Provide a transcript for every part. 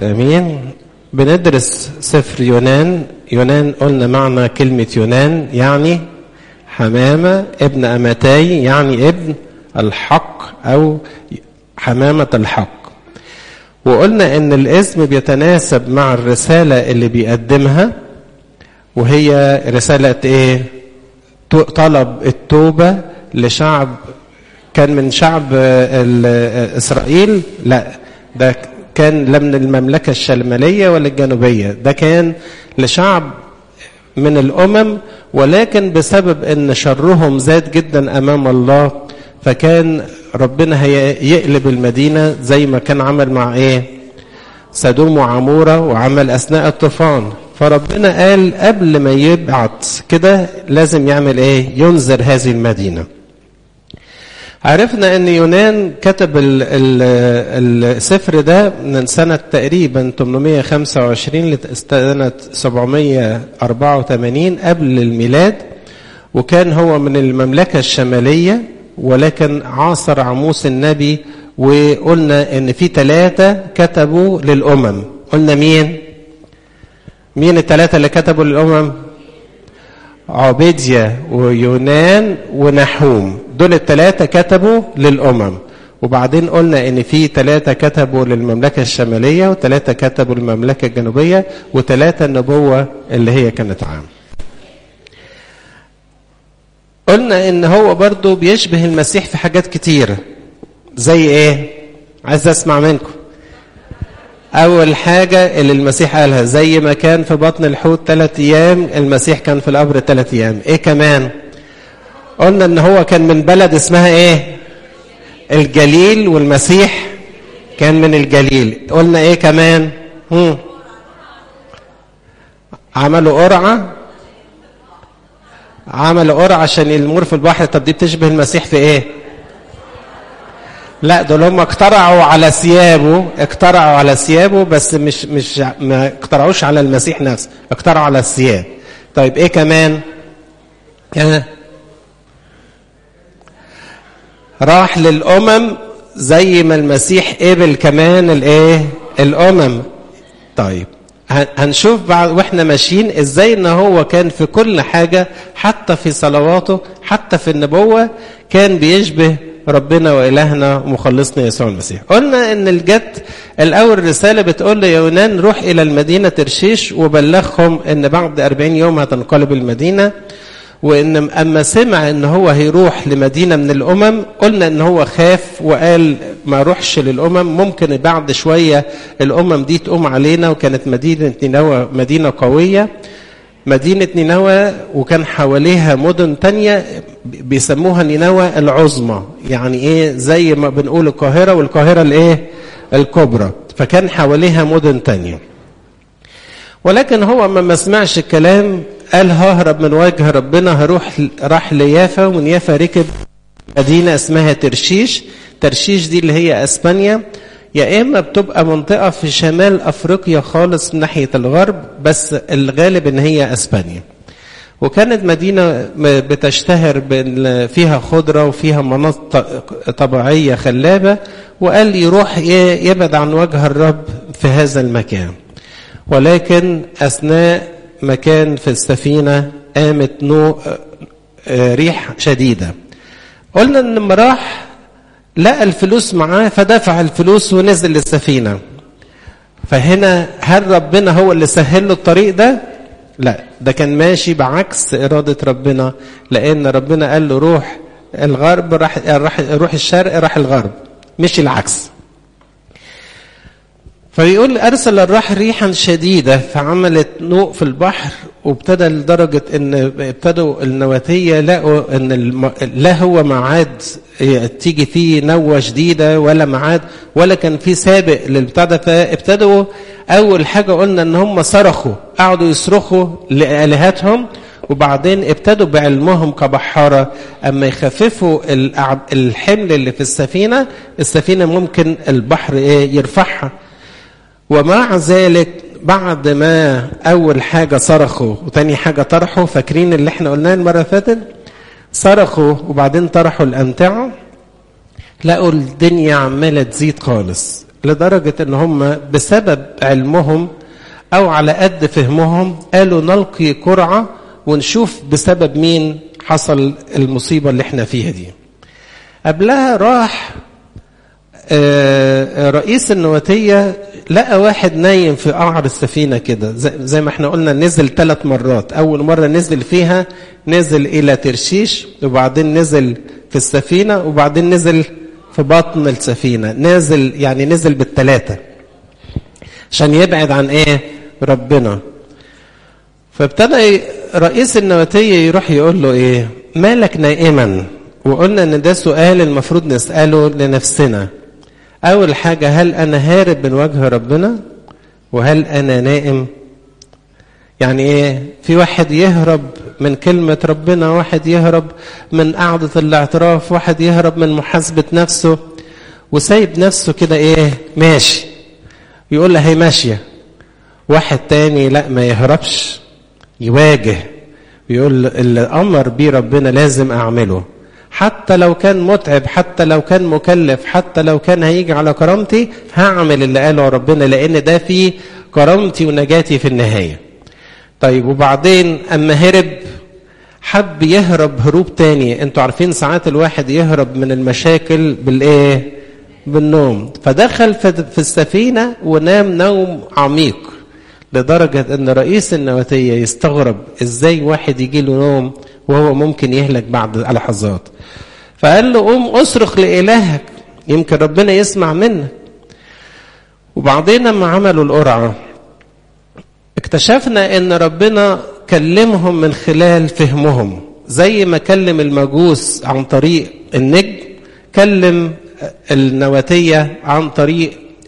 امين بندرس سفر يونان يونان قلنا معنى كلمة يونان يعني حمامة ابن أمتاي يعني ابن الحق أو حمامة الحق وقلنا ان الاسم بيتناسب مع الرسالة اللي بيقدمها وهي رسالة ايه طلب التوبة لشعب كان من شعب اسرائيل لا ده كان لا من المملكة الشمالية ولا الجنوبية ده كان لشعب من الأمم ولكن بسبب أن شرهم زاد جدا أمام الله فكان ربنا هيقلب المدينة زي ما كان عمل مع إيه سدوم وعمورة وعمل أثناء الطوفان فربنا قال قبل ما يبعت كده لازم يعمل إيه ينذر هذه المدينة عرفنا ان يونان كتب السفر ده من سنة تقريبا 825 لسنة 784 قبل الميلاد وكان هو من المملكة الشمالية ولكن عاصر عموس النبي وقلنا ان في ثلاثة كتبوا للأمم قلنا مين مين الثلاثة اللي كتبوا للأمم عبيديا ويونان ونحوم دول الثلاثة كتبوا للأمم وبعدين قلنا ان في ثلاثة كتبوا للمملكة الشمالية وثلاثة كتبوا للمملكة الجنوبية وثلاثة النبوة اللي هي كانت عام قلنا ان هو برضو بيشبه المسيح في حاجات كتيرة زي ايه عايز اسمع منكم أول حاجة اللي المسيح قالها زي ما كان في بطن الحوت ثلاث أيام المسيح كان في القبر ثلاث أيام إيه كمان قلنا إن هو كان من بلد اسمها إيه الجليل والمسيح كان من الجليل قلنا إيه كمان هم. عملوا قرعة عملوا قرعة عشان يلمور في البحر طب دي بتشبه المسيح في إيه لا دول هم اقترعوا على ثيابه اقترعوا على ثيابه بس مش مش ما اقترعوش على المسيح نفسه اقترعوا على الثياب طيب ايه كمان اه راح للامم زي ما المسيح قبل كمان الايه الامم طيب هنشوف بعد واحنا ماشيين ازاي ان هو كان في كل حاجه حتى في صلواته حتى في النبوه كان بيشبه ربنا وإلهنا ومخلصنا يسوع المسيح قلنا ان الجد الاول رسالة بتقول ليونان روح الى المدينة ترشيش وبلغهم ان بعد 40 يوم هتنقلب المدينة وان اما سمع ان هو هيروح لمدينة من الامم قلنا ان هو خاف وقال ما روحش للامم ممكن بعد شوية الامم دي تقوم علينا وكانت مدينة نينوى مدينة قوية مدينة نينوى وكان حواليها مدن تانية بيسموها نينوى العظمى يعني ايه زي ما بنقول القاهرة والقاهرة الايه الكبرى فكان حواليها مدن تانية ولكن هو ما ما سمعش الكلام قال ههرب من وجه ربنا هروح راح ليافا ومن يافا ركب مدينة اسمها ترشيش ترشيش دي اللي هي اسبانيا يا اما بتبقى منطقه في شمال افريقيا خالص من ناحيه الغرب بس الغالب ان هي اسبانيا وكانت مدينه بتشتهر بان فيها خضره وفيها مناطق طبيعيه خلابه وقال يروح يبعد عن وجه الرب في هذا المكان ولكن اثناء ما كان في السفينه قامت نوع ريح شديده قلنا ان لما راح لقى الفلوس معاه فدفع الفلوس ونزل السفينة فهنا هل ربنا هو اللي سهل له الطريق ده لا ده كان ماشي بعكس إرادة ربنا لأن ربنا قال له روح الغرب راح, راح روح الشرق راح الغرب مش العكس فيقول أرسل الريح ريحا شديدة فعملت نوء في البحر وابتدى لدرجة ان ابتدوا النواتية لقوا ان الم... لا هو معاد تيجي فيه نوة شديدة ولا معاد ولا كان في سابق للبتاع ده فابتدوا اول حاجة قلنا ان هم صرخوا قعدوا يصرخوا لآلهتهم وبعدين ابتدوا بعلمهم كبحارة اما يخففوا الحمل اللي في السفينة السفينة ممكن البحر ايه يرفعها ومع ذلك بعد ما اول حاجه صرخوا وتاني حاجه طرحوا فاكرين اللي احنا قلناه المره اللي فاتت صرخوا وبعدين طرحوا الامتعه لقوا الدنيا عماله تزيد خالص لدرجة ان هم بسبب علمهم او على قد فهمهم قالوا نلقي قرعة ونشوف بسبب مين حصل المصيبة اللي احنا فيها دي قبلها راح رئيس النواتية لقى واحد نايم في قعر السفينة كده زي ما احنا قلنا نزل ثلاث مرات أول مرة نزل فيها نزل إلى ترشيش وبعدين نزل في السفينة وبعدين نزل في بطن السفينة نازل يعني نزل بالثلاثة عشان يبعد عن ايه ربنا فابتدى رئيس النواتية يروح يقول له ايه مالك نائما وقلنا ان ده سؤال المفروض نسأله لنفسنا اول حاجة هل انا هارب من وجه ربنا وهل انا نائم يعني ايه في واحد يهرب من كلمة ربنا واحد يهرب من قعدة الاعتراف واحد يهرب من محاسبة نفسه وسايب نفسه كده ايه ماشي يقول لها هي ماشية واحد تاني لا ما يهربش يواجه يقول اللي أمر بيه ربنا لازم أعمله حتى لو كان متعب حتى لو كان مكلف حتى لو كان هيجي على كرامتي هعمل اللي قاله ربنا لأن ده فيه كرامتي ونجاتي في النهاية طيب وبعدين أما هرب حب يهرب هروب تاني انتوا عارفين ساعات الواحد يهرب من المشاكل بالايه بالنوم فدخل في السفينة ونام نوم عميق لدرجة ان رئيس النواتية يستغرب ازاي واحد يجي له نوم وهو ممكن يهلك بعد لحظات فقال له قوم اصرخ لإلهك يمكن ربنا يسمع منك وبعدين لما عملوا القرعة اكتشفنا ان ربنا كلمهم من خلال فهمهم زي ما كلم المجوس عن طريق النجم كلم النواتية عن طريق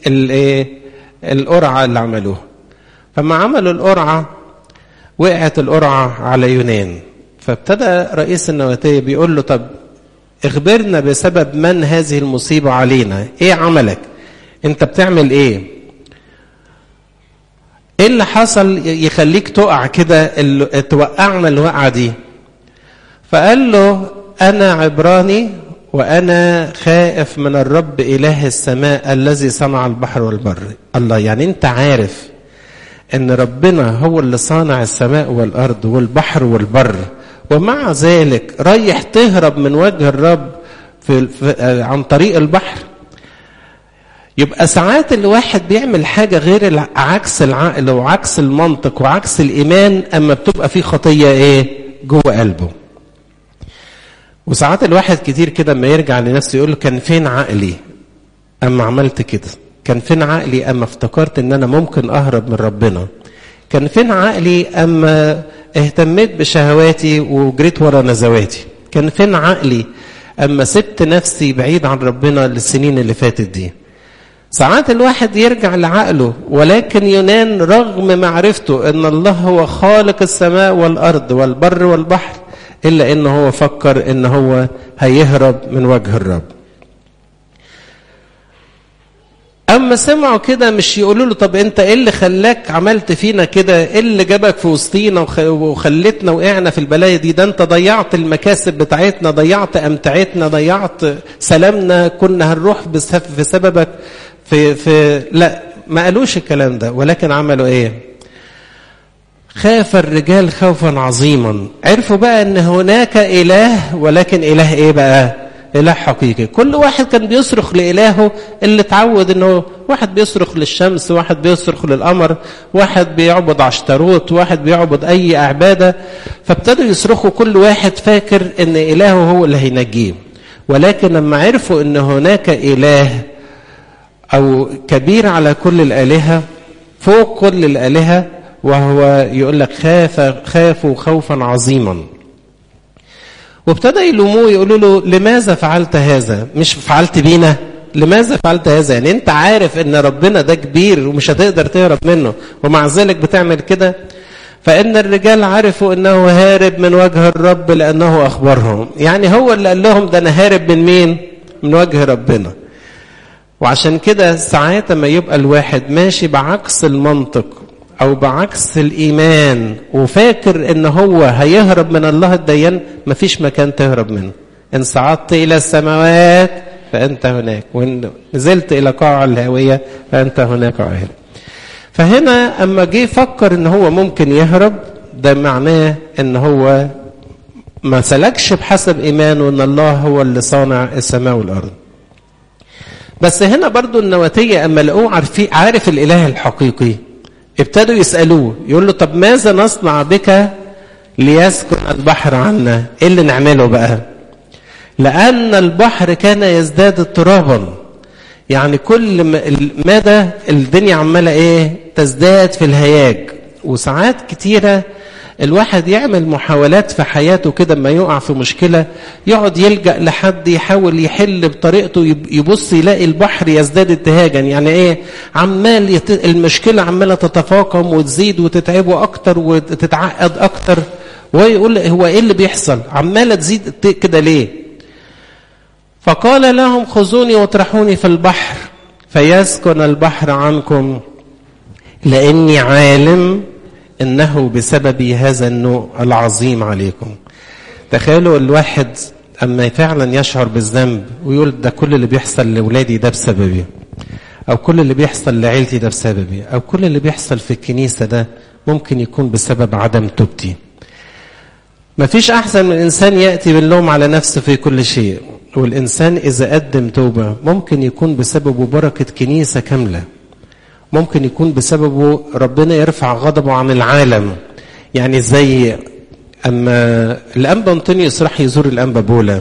القرعة اللي عملوها فما عملوا القرعة وقعت القرعة على يونان فابتدى رئيس النواتية بيقول له طب اخبرنا بسبب من هذه المصيبة علينا ايه عملك انت بتعمل ايه ايه اللي حصل يخليك تقع كده توقعنا الوقعة دي فقال له انا عبراني وانا خائف من الرب اله السماء الذي صنع البحر والبر الله يعني انت عارف ان ربنا هو اللي صانع السماء والارض والبحر والبر ومع ذلك رايح تهرب من وجه الرب في, في عن طريق البحر يبقى ساعات الواحد بيعمل حاجة غير عكس العقل وعكس المنطق وعكس الإيمان أما بتبقى فيه خطية إيه جوه قلبه وساعات الواحد كتير كده اما يرجع لنفسه يقول له كان فين عقلي أما عملت كده كان فين عقلي أما افتكرت إن أنا ممكن أهرب من ربنا كان فين عقلي أما اهتميت بشهواتي وجريت ورا نزواتي كان فين عقلي أما سبت نفسي بعيد عن ربنا السنين اللي فاتت دي ساعات الواحد يرجع لعقله ولكن يونان رغم معرفته ان الله هو خالق السماء والارض والبر والبحر الا ان هو فكر ان هو هيهرب من وجه الرب اما سمعوا كده مش يقولوا له طب انت ايه اللي خلاك عملت فينا كده ايه اللي جابك في وسطينا وخلتنا وقعنا في البلايا دي ده انت ضيعت المكاسب بتاعتنا ضيعت امتعتنا ضيعت سلامنا كنا هنروح في سببك في في لا ما قالوش الكلام ده ولكن عملوا ايه خاف الرجال خوفا عظيما عرفوا بقى ان هناك اله ولكن اله ايه بقى اله حقيقي كل واحد كان بيصرخ لالهه اللي اتعود انه واحد بيصرخ للشمس واحد بيصرخ للقمر واحد بيعبد عشتروت واحد بيعبد اي عباده فابتدوا يصرخوا كل واحد فاكر ان الهه هو اللي هينجيه ولكن لما عرفوا ان هناك اله أو كبير على كل الآلهة فوق كل الآلهة وهو يقول لك خاف خافوا خوفا عظيما وابتدى يلوموه يقولوا له لماذا فعلت هذا مش فعلت بينا لماذا فعلت هذا يعني انت عارف ان ربنا ده كبير ومش هتقدر تهرب منه ومع ذلك بتعمل كده فإن الرجال عرفوا أنه هارب من وجه الرب لأنه أخبرهم يعني هو اللي قال لهم ده أنا هارب من مين من وجه ربنا وعشان كده ساعات ما يبقى الواحد ماشي بعكس المنطق او بعكس الايمان وفاكر ان هو هيهرب من الله الديان مفيش مكان تهرب منه ان صعدت الى السماوات فأنت هناك وإن نزلت إلى قاع الهاوية فأنت هناك عاهل فهنا أما جه فكر إن هو ممكن يهرب ده معناه إن هو ما سلكش بحسب إيمانه إن الله هو اللي صانع السماء والأرض بس هنا برضو النواتية أما لقوه عارفين عارف الإله الحقيقي ابتدوا يسألوه يقول له طب ماذا نصنع بك ليسكن البحر عنا ايه اللي نعمله بقى لأن البحر كان يزداد اضطرابا يعني كل مدى الدنيا عمالة ايه تزداد في الهياج وساعات كتيرة الواحد يعمل محاولات في حياته كده اما يقع في مشكلة يقعد يلجأ لحد يحاول يحل بطريقته يبص يلاقي البحر يزداد اتهاجا يعني ايه عمال يت... المشكلة عمالة تتفاقم وتزيد وتتعبه اكتر وتتعقد اكتر ويقول هو ايه اللي بيحصل عمالة تزيد كده ليه فقال لهم خذوني واطرحوني في البحر فيسكن البحر عنكم لاني عالم انه بسبب هذا النوع العظيم عليكم تخيلوا الواحد اما فعلا يشعر بالذنب ويقول ده كل اللي بيحصل لاولادي ده بسببي او كل اللي بيحصل لعيلتي ده بسببي او كل اللي بيحصل في الكنيسه ده ممكن يكون بسبب عدم توبتي مفيش احسن من انسان ياتي باللوم على نفسه في كل شيء والانسان اذا قدم توبه ممكن يكون بسببه بركه كنيسه كامله ممكن يكون بسببه ربنا يرفع غضبه عن العالم يعني زي اما الانبا انطونيوس راح يزور الانبا بولا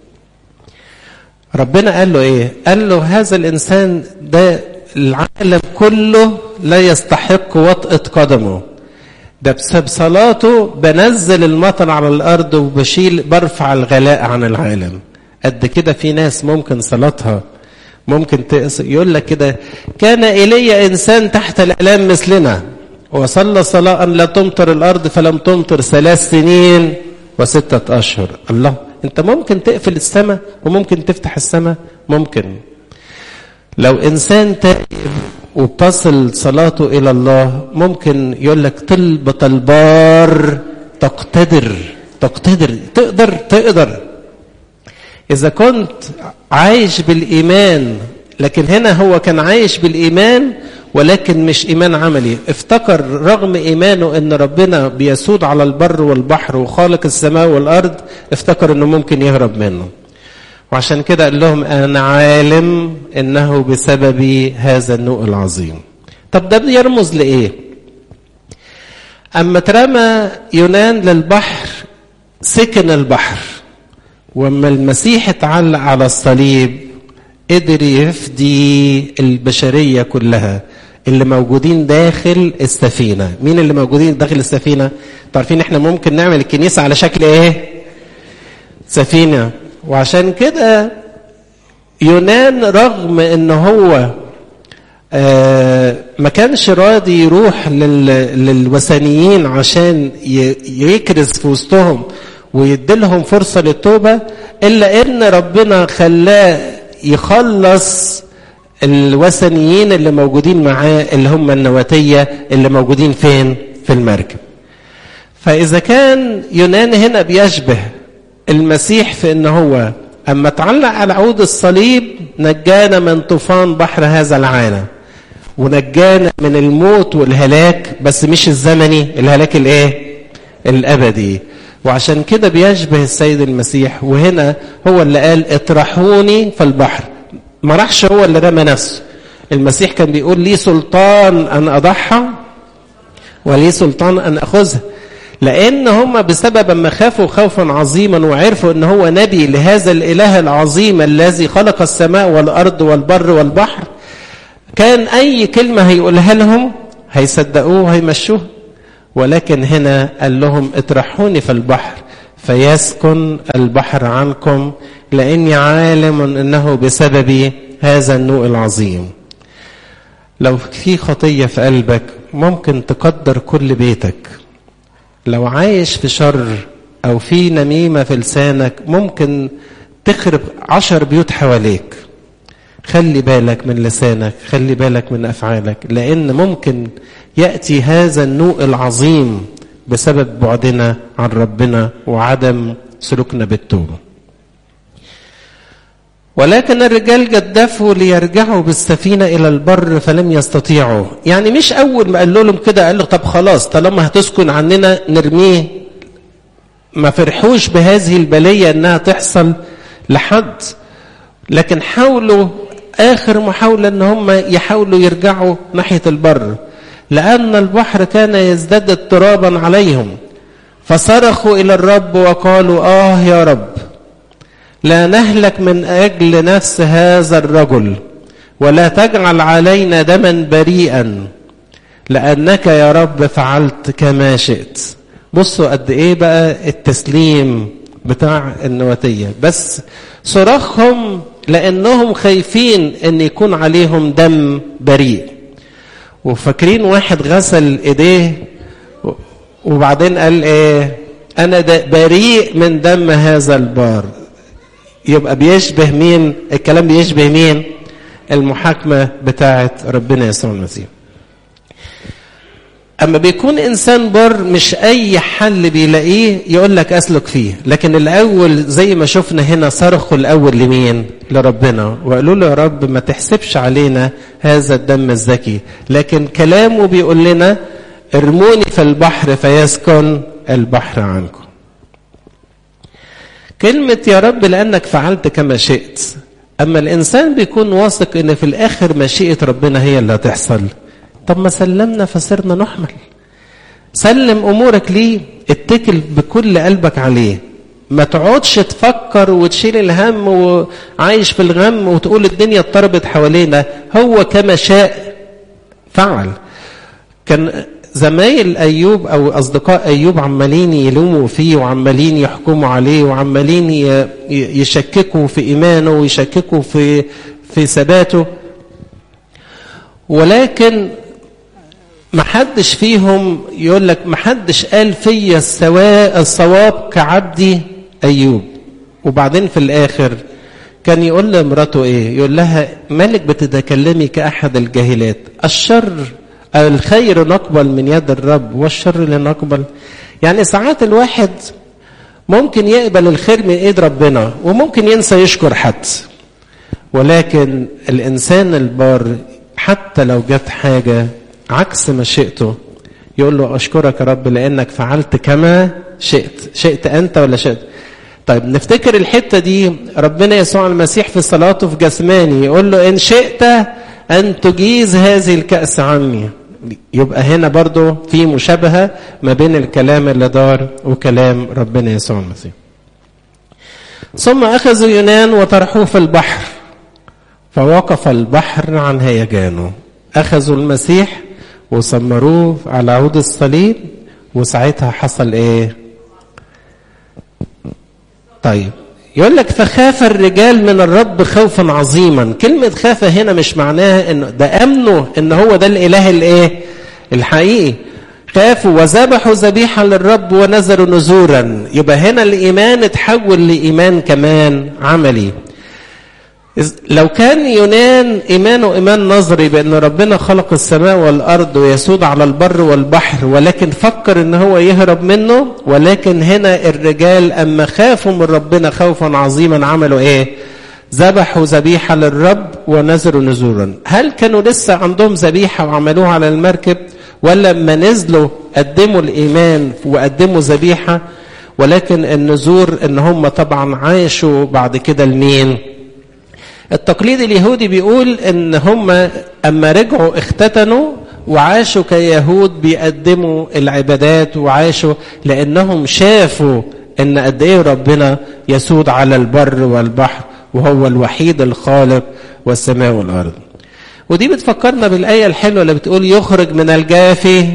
ربنا قال له ايه قال له هذا الانسان ده العالم كله لا يستحق وطئة قدمه ده بسبب صلاته بنزل المطر على الارض وبشيل برفع الغلاء عن العالم قد كده في ناس ممكن صلاتها ممكن تقص يقول لك كده كان ايليا انسان تحت الالام مثلنا وصلى صلاة لا تمطر الارض فلم تمطر ثلاث سنين وستة اشهر الله انت ممكن تقفل السماء وممكن تفتح السماء ممكن لو انسان تائب وتصل صلاته الى الله ممكن يقول لك طلبة البار تقتدر تقتدر تقدر تقدر إذا كنت عايش بالإيمان لكن هنا هو كان عايش بالإيمان ولكن مش إيمان عملي افتكر رغم إيمانه أن ربنا بيسود على البر والبحر وخالق السماء والأرض افتكر أنه ممكن يهرب منه وعشان كده قال لهم أنا عالم أنه بسبب هذا النوء العظيم طب ده بيرمز لإيه أما ترمى يونان للبحر سكن البحر واما المسيح اتعلق على الصليب قدر يفدي البشريه كلها اللي موجودين داخل السفينه مين اللي موجودين داخل السفينه عارفين احنا ممكن نعمل الكنيسه على شكل ايه سفينه وعشان كده يونان رغم ان هو آه ما كانش راضي يروح للوثنيين عشان يكرز في وسطهم ويديلهم فرصة للتوبة إلا إن ربنا خلاه يخلص الوثنيين اللي موجودين معاه اللي هم النواتية اللي موجودين فين في المركب فإذا كان يونان هنا بيشبه المسيح في إن هو أما تعلق على عود الصليب نجانا من طوفان بحر هذا العالم ونجانا من الموت والهلاك بس مش الزمني الهلاك الايه الابدي وعشان كده بيشبه السيد المسيح وهنا هو اللي قال اطرحوني في البحر ما راحش هو اللي رمى نفسه المسيح كان بيقول لي سلطان ان اضحى ولي سلطان ان اخذها لان هم بسبب ما خافوا خوفا عظيما وعرفوا ان هو نبي لهذا الاله العظيم الذي خلق السماء والارض والبر والبحر كان اي كلمه هيقولها لهم هيصدقوه وهيمشوه ولكن هنا قال لهم اطرحوني في البحر فيسكن البحر عنكم لاني عالم انه بسبب هذا النوء العظيم لو في خطيه في قلبك ممكن تقدر كل بيتك لو عايش في شر او في نميمه في لسانك ممكن تخرب عشر بيوت حواليك خلي بالك من لسانك خلي بالك من افعالك لان ممكن ياتي هذا النوء العظيم بسبب بعدنا عن ربنا وعدم سلوكنا بالتوبه ولكن الرجال جدفوا ليرجعوا بالسفينة إلى البر فلم يستطيعوا يعني مش أول ما قال لهم كده قال له طب خلاص طالما هتسكن عننا نرميه ما فرحوش بهذه البلية أنها تحصل لحد لكن حاولوا آخر محاولة أن هم يحاولوا يرجعوا ناحية البر لأن البحر كان يزداد اضطرابا عليهم فصرخوا إلى الرب وقالوا آه يا رب لا نهلك من أجل نفس هذا الرجل ولا تجعل علينا دما بريئا لأنك يا رب فعلت كما شئت بصوا قد إيه بقى التسليم بتاع النواتية بس صراخهم لأنهم خايفين أن يكون عليهم دم بريء وفاكرين واحد غسل إيديه وبعدين قال إيه أنا بريء من دم هذا البار يبقى بيشبه مين الكلام بيشبه مين المحاكمة بتاعة ربنا يسوع المسيح أما بيكون إنسان بر مش أي حل بيلاقيه يقول لك أسلك فيه لكن الأول زي ما شفنا هنا صرخوا الأول لمين لربنا وقالوا له يا رب ما تحسبش علينا هذا الدم الزكي لكن كلامه بيقول لنا ارموني في البحر فيسكن البحر عنكم كلمة يا رب لأنك فعلت كما شئت أما الإنسان بيكون واثق إن في الآخر مشيئة ربنا هي اللي هتحصل طب ما سلمنا فصرنا نحمل سلم أمورك ليه اتكل بكل قلبك عليه ما تقعدش تفكر وتشيل الهم وعايش في الغم وتقول الدنيا اضطربت حوالينا هو كما شاء فعل كان زمايل ايوب او اصدقاء ايوب عمالين يلوموا فيه وعمالين يحكموا عليه وعمالين يشككوا في ايمانه ويشككوا في في ثباته ولكن ما حدش فيهم يقول لك ما حدش قال فيا الصواب كعبدي ايوب وبعدين في الاخر كان يقول لمراته ايه يقول لها مالك بتتكلمي كاحد الجاهلات الشر الخير نقبل من يد الرب والشر لا نقبل يعني ساعات الواحد ممكن يقبل الخير من ايد ربنا وممكن ينسى يشكر حد ولكن الانسان البار حتى لو جت حاجه عكس مشيئته يقول له اشكرك يا رب لانك فعلت كما شئت شئت انت ولا شئت طيب نفتكر الحته دي ربنا يسوع المسيح في صلاته في جسماني يقول له ان شئت ان تجيز هذه الكاس عني يبقى هنا برضو في مشابهة ما بين الكلام اللي دار وكلام ربنا يسوع المسيح ثم أخذوا يونان وطرحوه في البحر فوقف البحر عن هيجانه أخذوا المسيح وسمروه على عود الصليب وساعتها حصل ايه طيب يقول لك فخاف الرجال من الرب خوفا عظيما كلمة خاف هنا مش معناها انه ده امنوا ان هو ده الاله الايه الحقيقي خافوا وذبحوا ذبيحة للرب ونذروا نذورا يبقى هنا الايمان اتحول لايمان كمان عملي لو كان يونان ايمانه ايمان نظري بان ربنا خلق السماء والارض ويسود على البر والبحر ولكن فكر ان هو يهرب منه ولكن هنا الرجال اما خافوا من ربنا خوفا عظيما عملوا ايه ذبحوا ذبيحة للرب ونذروا نذورا هل كانوا لسه عندهم ذبيحة وعملوها على المركب ولا لما نزلوا قدموا الإيمان وقدموا ذبيحة ولكن النذور ان هم طبعا عاشوا بعد كده لمين التقليد اليهودي بيقول ان هم اما رجعوا اختتنوا وعاشوا كيهود بيقدموا العبادات وعاشوا لانهم شافوا ان قد ايه ربنا يسود على البر والبحر وهو الوحيد الخالق والسماء والارض ودي بتفكرنا بالايه الحلوه اللي بتقول يخرج من الجافي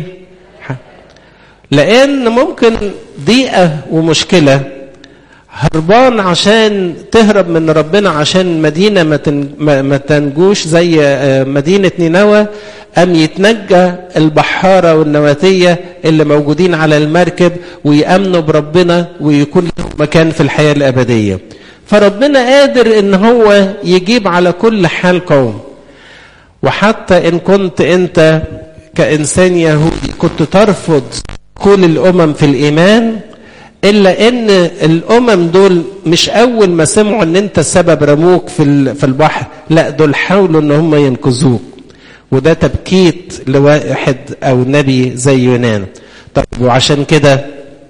لان ممكن ضيقه ومشكله هربان عشان تهرب من ربنا عشان مدينة ما تنجوش زي مدينة نينوى أم يتنجى البحارة والنواتية اللي موجودين على المركب ويأمنوا بربنا ويكون لهم مكان في الحياة الأبدية فربنا قادر ان هو يجيب على كل حال قوم وحتى ان كنت انت كإنسان يهودي كنت ترفض كل الأمم في الإيمان الا ان الامم دول مش اول ما سمعوا ان انت السبب رموك في في البحر لا دول حاولوا ان هم ينقذوك وده تبكيت لواحد او نبي زي يونان طب وعشان كده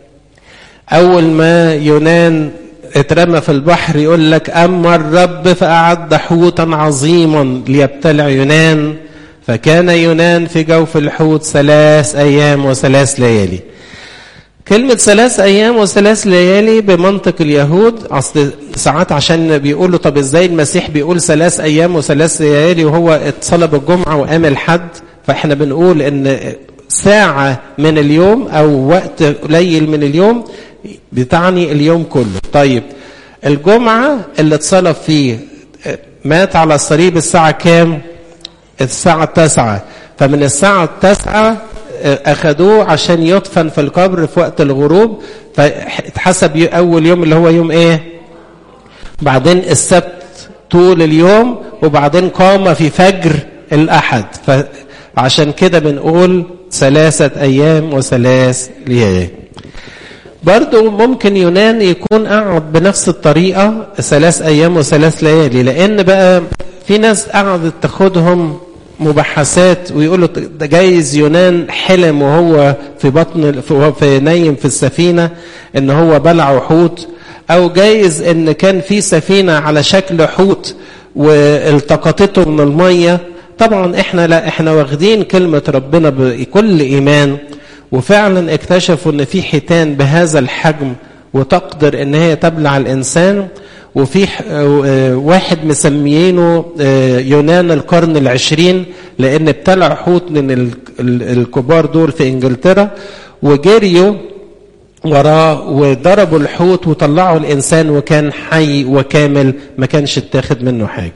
اول ما يونان اترمى في البحر يقول لك اما الرب فاعد حوتا عظيما ليبتلع يونان فكان يونان في جوف الحوت ثلاث ايام وثلاث ليالي كلمة ثلاث أيام وثلاث ليالي بمنطق اليهود أصل ساعات عشان بيقولوا طب إزاي المسيح بيقول ثلاث أيام وثلاث ليالي وهو اتصلب الجمعة وقام الحد فإحنا بنقول إن ساعة من اليوم أو وقت قليل من اليوم بتعني اليوم كله طيب الجمعة اللي اتصلب فيه مات على الصليب الساعة كام الساعة التاسعة فمن الساعة التاسعة أخدوه عشان يدفن في القبر في وقت الغروب فاتحسب أول يوم اللي هو يوم إيه بعدين السبت طول اليوم وبعدين قام في فجر الأحد فعشان كده بنقول ثلاثة أيام وثلاث ليالي برضو ممكن يونان يكون قعد بنفس الطريقة ثلاث أيام وثلاث ليالي لأن بقى في ناس قعدت تاخدهم مبحثات ويقولوا ده جايز يونان حلم وهو في بطن وهو في نايم في السفينة ان هو بلع حوت او جايز ان كان في سفينة على شكل حوت والتقطته من المية طبعا احنا لا احنا واخدين كلمة ربنا بكل ايمان وفعلا اكتشفوا ان في حيتان بهذا الحجم وتقدر ان هي تبلع الانسان وفي واحد مسميينه يونان القرن العشرين لان ابتلع حوت من الكبار دول في انجلترا وجريوا وراه وضربوا الحوت وطلعوا الانسان وكان حي وكامل ما كانش اتاخد منه حاجه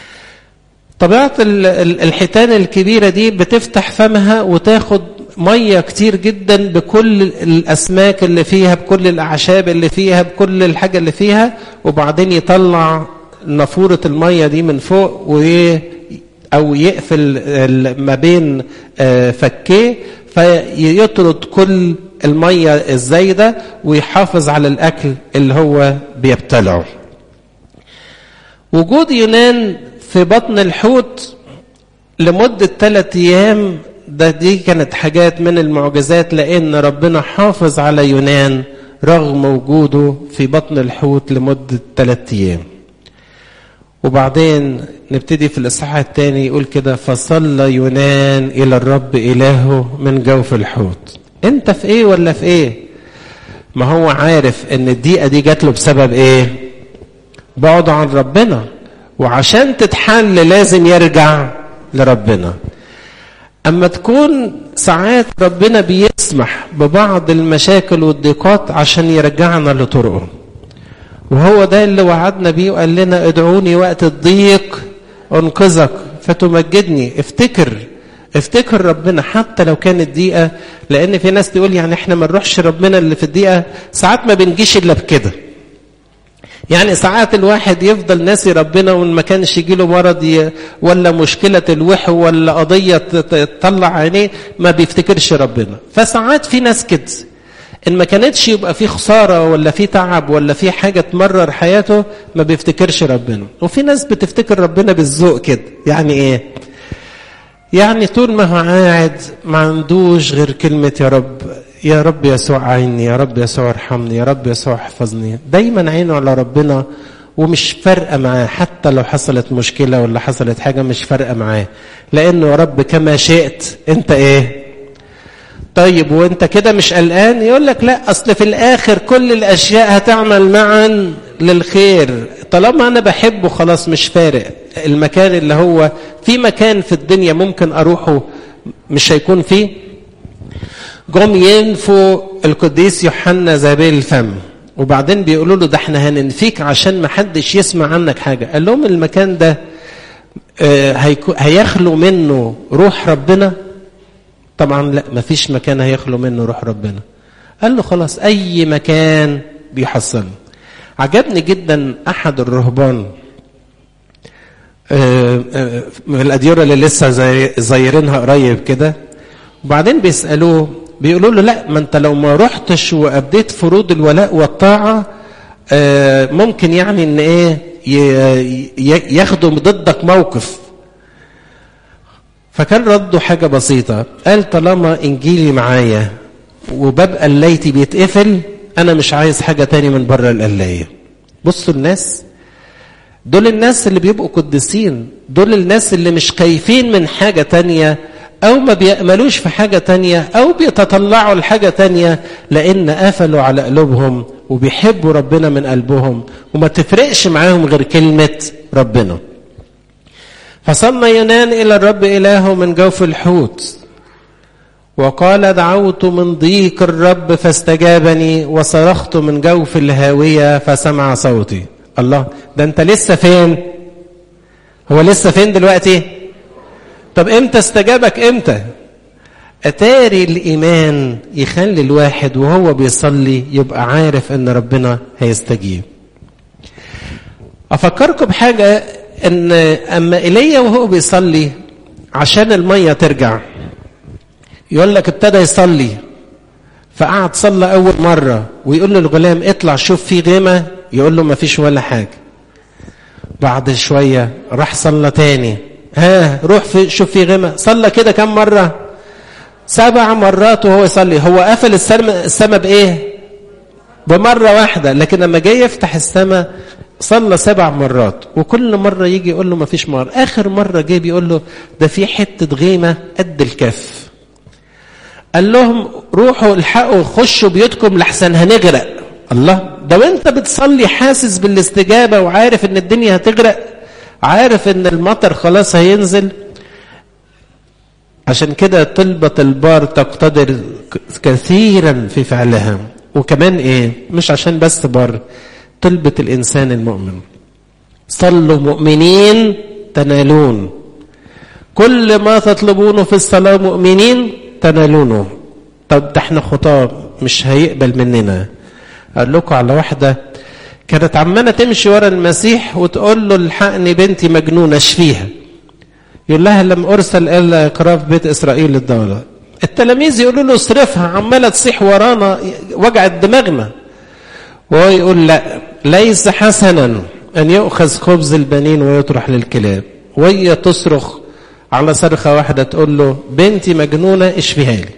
طبيعه الحيتان الكبيره دي بتفتح فمها وتاخد ميه كتير جدا بكل الاسماك اللي فيها بكل الاعشاب اللي فيها بكل الحاجه اللي فيها وبعدين يطلع نافوره الميه دي من فوق و او يقفل ما بين فكيه فيطرد كل الميه الزايده ويحافظ على الاكل اللي هو بيبتلعه وجود يونان في بطن الحوت لمده ثلاثة ايام ده دي كانت حاجات من المعجزات لأن ربنا حافظ على يونان رغم وجوده في بطن الحوت لمدة ثلاثة أيام وبعدين نبتدي في الإصحاح الثاني يقول كده فصلى يونان إلى الرب إلهه من جوف الحوت أنت في إيه ولا في إيه ما هو عارف إن الدقيقة دي جات له بسبب إيه بعد عن ربنا وعشان تتحل لازم يرجع لربنا أما تكون ساعات ربنا بيسمح ببعض المشاكل والضيقات عشان يرجعنا لطرقه وهو ده اللي وعدنا بيه وقال لنا ادعوني وقت الضيق انقذك فتمجدني افتكر افتكر ربنا حتى لو كانت دقيقة لأن في ناس تقول يعني احنا ما نروحش ربنا اللي في الدقيقة ساعات ما بنجيش إلا بكده يعني ساعات الواحد يفضل ناسي ربنا وان ما كانش يجيله مرض ولا مشكله الوحو ولا قضيه تطلع عينيه ما بيفتكرش ربنا فساعات في ناس كده ان ما كانتش يبقى في خساره ولا في تعب ولا في حاجه تمرر حياته ما بيفتكرش ربنا وفي ناس بتفتكر ربنا بالذوق كده يعني ايه يعني طول ما هو قاعد ما عندوش غير كلمه يا رب يا رب يسوع عيني يا رب يسوع ارحمني يا رب يسوع احفظني دايما عينه على ربنا ومش فارقه معاه حتى لو حصلت مشكله ولا حصلت حاجه مش فارقه معاه لانه يا رب كما شئت انت ايه طيب وانت كده مش قلقان يقول لك لا اصل في الاخر كل الاشياء هتعمل معا للخير طالما انا بحبه خلاص مش فارق المكان اللي هو في مكان في الدنيا ممكن اروحه مش هيكون فيه جم ينفوا القديس يوحنا زابيل الفم وبعدين بيقولوا له ده احنا هننفيك عشان ما حدش يسمع عنك حاجه قال لهم المكان ده هيخلو منه روح ربنا طبعا لا ما فيش مكان هيخلو منه روح ربنا قال له خلاص اي مكان بيحصل عجبني جدا احد الرهبان من الاديره اللي لسه زايرينها قريب كده وبعدين بيسالوه بيقولوا له لا ما انت لو ما رحتش وابديت فروض الولاء والطاعه آه ممكن يعني ان ايه ياخدوا ضدك موقف فكان رده حاجه بسيطه قال طالما انجيلي معايا وباب قلايتي بيتقفل انا مش عايز حاجه تاني من بره القلايه بصوا الناس دول الناس اللي بيبقوا قديسين دول الناس اللي مش خايفين من حاجة تانية أو ما بيأملوش في حاجة تانية أو بيتطلعوا لحاجة تانية لأن قفلوا على قلوبهم وبيحبوا ربنا من قلبهم وما تفرقش معاهم غير كلمة ربنا فصلى يونان إلى الرب إلهه من جوف الحوت وقال دعوت من ضيق الرب فاستجابني وصرخت من جوف الهاوية فسمع صوتي الله ده انت لسه فين هو لسه فين دلوقتي طب امتى استجابك امتى اتاري الايمان يخلي الواحد وهو بيصلي يبقى عارف ان ربنا هيستجيب افكركم بحاجه ان اما ايليا وهو بيصلي عشان الميه ترجع يقول لك ابتدى يصلي فقعد صلى اول مره ويقول للغلام اطلع شوف في غيمه يقول له ما فيش ولا حاجه بعد شويه راح صلى تاني ها روح في شوف في غيمه صلى كده كم مره سبع مرات وهو يصلي هو قفل السماء السماء بايه بمره واحده لكن لما جاي يفتح السماء صلى سبع مرات وكل مره يجي يقول له ما فيش مره اخر مره جه بيقول له ده في حته غيمه قد الكف قال لهم روحوا الحقوا خشوا بيوتكم لحسن هنغرق الله ده وانت بتصلي حاسس بالاستجابه وعارف ان الدنيا هتغرق عارف ان المطر خلاص هينزل عشان كده طلبة البار تقتدر كثيرا في فعلها وكمان ايه مش عشان بس بار طلبة الانسان المؤمن صلوا مؤمنين تنالون كل ما تطلبونه في الصلاة مؤمنين تنالونه طب ده احنا خطاب مش هيقبل مننا اقول لكم على واحده كانت عماله تمشي ورا المسيح وتقول له الحقني بنتي مجنونه اشفيها يقول لها لم ارسل الا اقراف بيت اسرائيل للدوله التلاميذ يقولوا له اصرفها عماله تصيح ورانا وجعت دماغنا وهو يقول لا ليس حسنا ان يؤخذ خبز البنين ويطرح للكلاب وهي تصرخ على صرخه واحده تقول له بنتي مجنونه اشفيها لي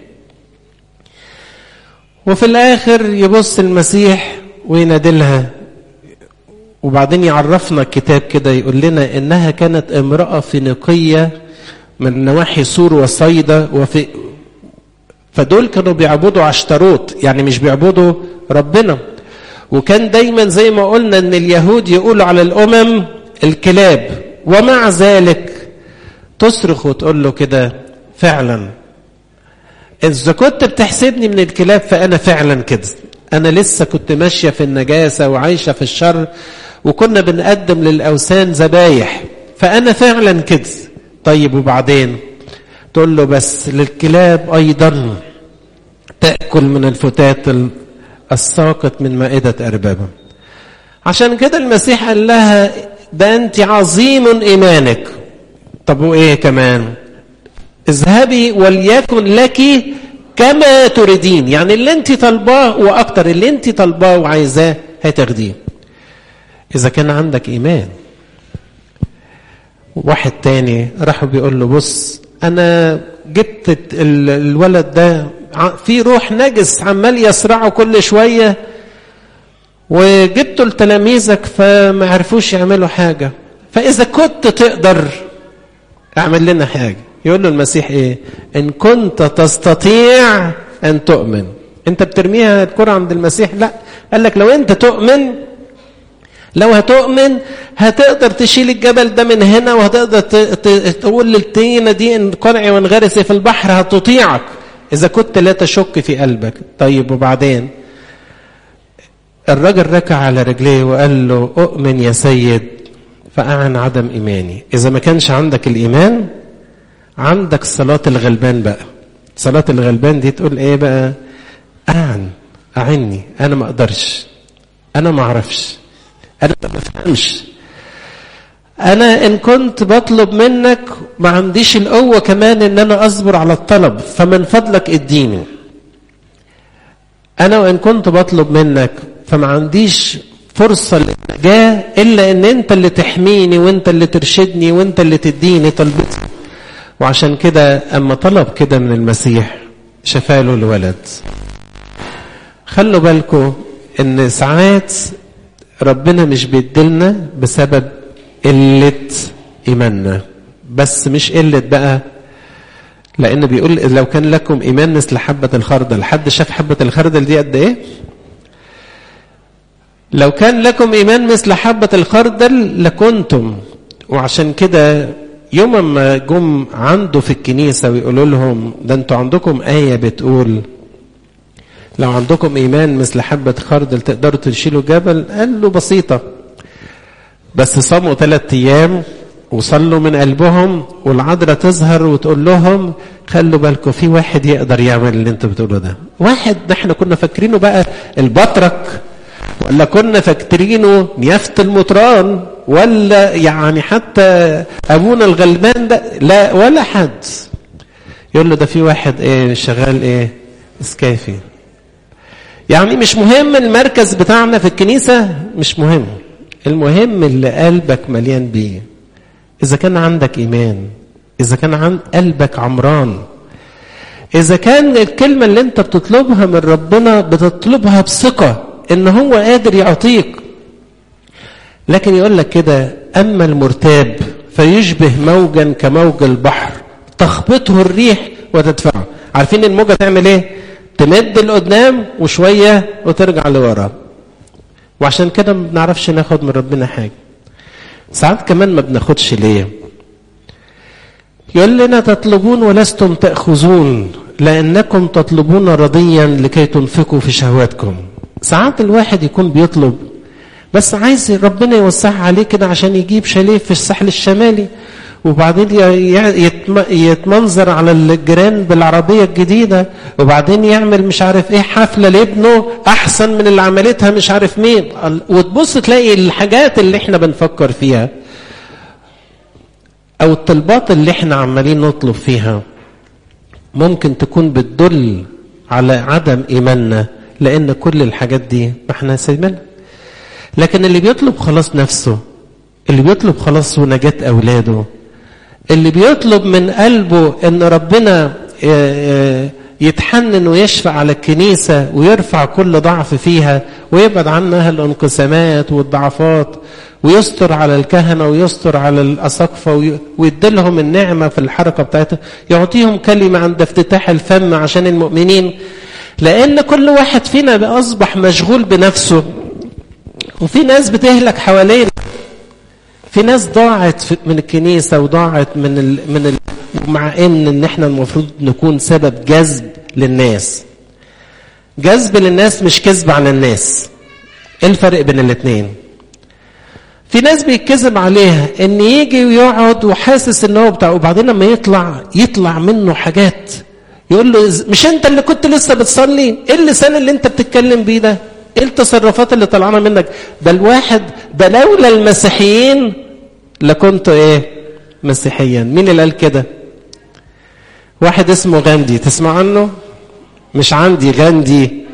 وفي الاخر يبص المسيح وينادلها وبعدين يعرفنا الكتاب كده يقول لنا انها كانت امراه فينيقيه من نواحي سور وصيدا وفي فدول كانوا بيعبدوا عشتروت يعني مش بيعبدوا ربنا وكان دايما زي ما قلنا ان اليهود يقولوا على الامم الكلاب ومع ذلك تصرخ وتقول له كده فعلا إذا كنت بتحسبني من الكلاب فأنا فعلا كده أنا لسه كنت ماشية في النجاسة وعايشة في الشر وكنا بنقدم للأوثان ذبايح فأنا فعلا كده طيب وبعدين تقول له بس للكلاب أيضا تأكل من الفتات الساقط من مائدة أربابها عشان كده المسيح قال لها ده أنت عظيم إيمانك طب وإيه كمان اذهبي وليكن لك كما تريدين يعني اللي انت طالباه واكتر اللي انت طالباه وعايزاه هتاخديه اذا كان عندك ايمان واحد تاني راح بيقول له بص انا جبت الولد ده في روح نجس عمال يسرعه كل شويه وجبته لتلاميذك فما عرفوش يعملوا حاجه فاذا كنت تقدر اعمل لنا حاجه يقول له المسيح ايه ان كنت تستطيع ان تؤمن انت بترميها الكرة عند المسيح لا قال لك لو انت تؤمن لو هتؤمن هتقدر تشيل الجبل ده من هنا وهتقدر تقول للطينة دي انقلعي وانغرسي في البحر هتطيعك إذا كنت لا تشك في قلبك طيب وبعدين الرجل ركع على رجليه وقال له أؤمن يا سيد فأعن عدم إيماني إذا ما كانش عندك الإيمان عندك صلاة الغلبان بقى صلاة الغلبان دي تقول ايه بقى اعن اعني انا ما اقدرش انا ما اعرفش انا ما بفهمش انا ان كنت بطلب منك ما عنديش القوة كمان ان انا اصبر على الطلب فمن فضلك اديني انا وان كنت بطلب منك فما عنديش فرصة للنجاة إلا إن أنت اللي تحميني وأنت اللي ترشدني وأنت اللي تديني طلبتي وعشان كده أما طلب كده من المسيح شفاله الولد خلوا بالكم إن ساعات ربنا مش بيدلنا بسبب قلة إيماننا بس مش قلة بقى لأن بيقول لو كان لكم إيمان مثل حبة الخردل حد شاف حبة الخردل دي قد إيه؟ لو كان لكم إيمان مثل حبة الخردل لكنتم وعشان كده يوم ما جم عنده في الكنيسة ويقولوا لهم ده انتوا عندكم آية بتقول لو عندكم إيمان مثل حبة خردل تقدروا تشيلوا جبل قال له بسيطة بس صاموا ثلاثة أيام وصلوا من قلبهم والعذراء تظهر وتقول لهم خلوا بالكم في واحد يقدر يعمل اللي انتوا بتقولوا ده واحد احنا كنا فاكرينه بقى البطرك ولا كنا فاكرينه نيافة المطران ولا يعني حتى ابونا الغلبان ده لا ولا حد يقول له ده في واحد ايه شغال ايه اسكافي يعني مش مهم المركز بتاعنا في الكنيسة مش مهم المهم اللي قلبك مليان بيه إذا كان عندك إيمان إذا كان عن قلبك عمران إذا كان الكلمة اللي أنت بتطلبها من ربنا بتطلبها بثقة إن هو قادر يعطيك لكن يقول لك كده أما المرتاب فيشبه موجا كموج البحر تخبطه الريح وتدفعه عارفين الموجة تعمل إيه؟ تمد لقدام وشوية وترجع لورا وعشان كده ما بنعرفش ناخد من ربنا حاجة ساعات كمان ما بناخدش ليه يقول لنا تطلبون ولستم تأخذون لأنكم تطلبون رضيا لكي تنفقوا في شهواتكم ساعات الواحد يكون بيطلب بس عايز ربنا يوسعها عليه كده عشان يجيب شاليه في الساحل الشمالي وبعدين يتمنظر على الجيران بالعربية الجديدة وبعدين يعمل مش عارف ايه حفلة لابنه احسن من اللي عملتها مش عارف مين وتبص تلاقي الحاجات اللي احنا بنفكر فيها او الطلبات اللي احنا عمالين نطلب فيها ممكن تكون بتدل على عدم ايماننا لان كل الحاجات دي ما احنا سايبينها لكن اللي بيطلب خلاص نفسه اللي بيطلب خلاص ونجاة اولاده اللي بيطلب من قلبه ان ربنا يتحنن ويشفع على الكنيسة ويرفع كل ضعف فيها ويبعد عنها الانقسامات والضعفات ويستر على الكهنة ويستر على الأساقفة ويديلهم النعمة في الحركة بتاعتها يعطيهم كلمة عند افتتاح الفم عشان المؤمنين لأن كل واحد فينا أصبح مشغول بنفسه وفي ناس بتهلك حوالينا في ناس ضاعت من الكنيسة وضاعت من ال من ال مع ان ان احنا المفروض نكون سبب جذب للناس جذب للناس مش كذب عن الناس ايه الفرق بين الاثنين في ناس بيتكذب عليها ان يجي ويقعد وحاسس ان هو بتاع وبعدين لما يطلع يطلع منه حاجات يقول له مش انت اللي كنت لسه بتصلي ايه اللسان اللي انت بتتكلم بيه ده ايه التصرفات اللي طلعانه منك ده الواحد ده لولا المسيحيين لكنت ايه مسيحيا مين اللي قال كده واحد اسمه غاندي تسمع عنه مش عندي غاندي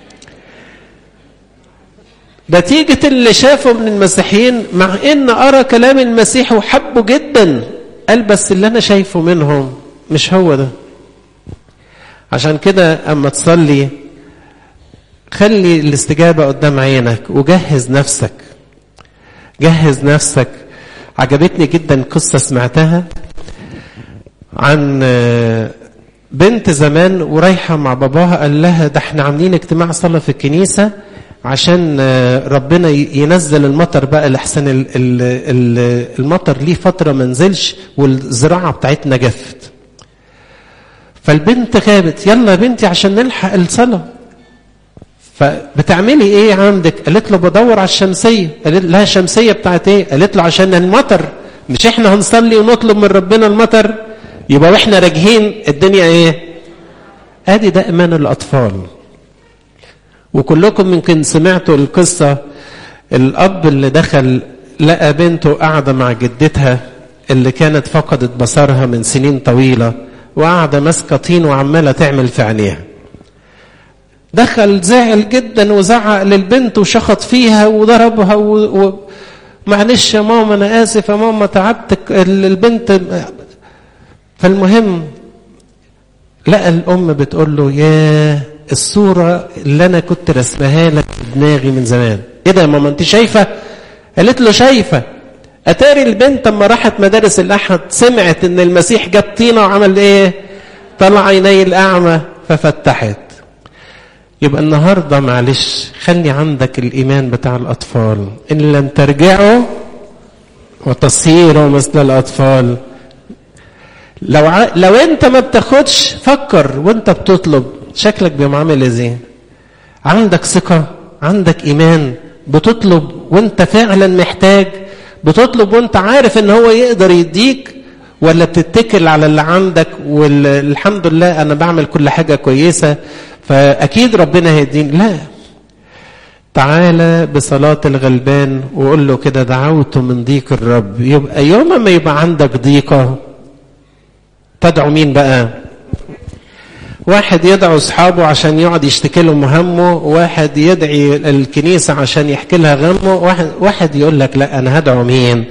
نتيجة اللي شافه من المسيحيين مع ان ارى كلام المسيح وحبه جدا قال بس اللي انا شايفه منهم مش هو ده عشان كده اما تصلي خلي الاستجابة قدام عينك وجهز نفسك جهز نفسك عجبتني جدا قصة سمعتها عن بنت زمان ورايحة مع باباها قال لها ده احنا عاملين اجتماع صلاة في الكنيسة عشان ربنا ينزل المطر بقى لحسن المطر ليه فترة ما نزلش والزراعة بتاعتنا جفت فالبنت خابت يلا يا بنتي عشان نلحق الصلاه فبتعملي ايه عندك قالت له بدور على الشمسيه قالت لها الشمسيه بتاعت ايه قالت له عشان المطر مش احنا هنصلي ونطلب من ربنا المطر يبقى واحنا راجعين الدنيا ايه ادي ده ايمان الاطفال وكلكم يمكن سمعتوا القصه الاب اللي دخل لقى بنته قاعده مع جدتها اللي كانت فقدت بصرها من سنين طويله وقاعده ماسكه طين وعماله تعمل في عينيها دخل زعل جدا وزعق للبنت وشخط فيها وضربها و... و... معلش يا ماما انا اسف يا ماما تعبتك البنت فالمهم لقى الام بتقول له يا الصوره اللي انا كنت رسمها لك في دماغي من زمان ايه ده يا ماما انت شايفه قالت له شايفه اتاري البنت لما راحت مدارس الاحد سمعت ان المسيح جاب طينه وعمل ايه طلع عيني الاعمى ففتحت يبقى النهارده معلش خلي عندك الايمان بتاع الاطفال ان لم ترجعوا وتصيروا مثل الاطفال لو ع... لو انت ما بتاخدش فكر وانت بتطلب شكلك بيبقى عامل ازاي عندك ثقه عندك ايمان بتطلب وانت فعلا محتاج بتطلب وانت عارف ان هو يقدر يديك ولا بتتكل على اللي عندك والحمد لله انا بعمل كل حاجه كويسه فاكيد ربنا هيديني لا تعالى بصلاة الغلبان وقول له كده دعوت من ضيق الرب يبقى يوم ما يبقى عندك ضيقة تدعو مين بقى واحد يدعو اصحابه عشان يقعد يشتكي لهم همه واحد يدعي الكنيسة عشان يحكي لها غمه واحد, واحد يقول لك لا انا هدعو مين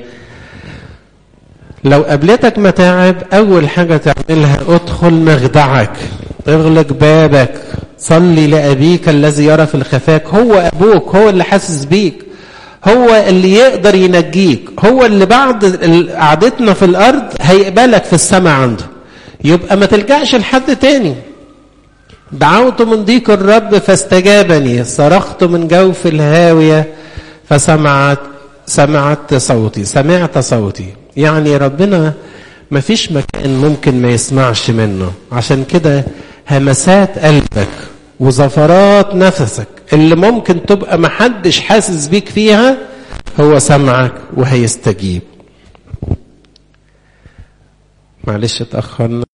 لو قابلتك متاعب اول حاجة تعملها ادخل مخدعك اغلق بابك صلي لأبيك الذي يرى في الخفاك هو أبوك هو اللي حاسس بيك هو اللي يقدر ينجيك هو اللي بعد قعدتنا في الأرض هيقبلك في السماء عنده يبقى ما تلجأش لحد تاني دعوت من ضيق الرب فاستجابني صرخت من جوف الهاوية فسمعت سمعت صوتي سمعت صوتي يعني ربنا ما فيش مكان ممكن ما يسمعش منه عشان كده همسات قلبك وزفرات نفسك اللي ممكن تبقى محدش حاسس بيك فيها هو سمعك وهيستجيب معلش اتأخرنا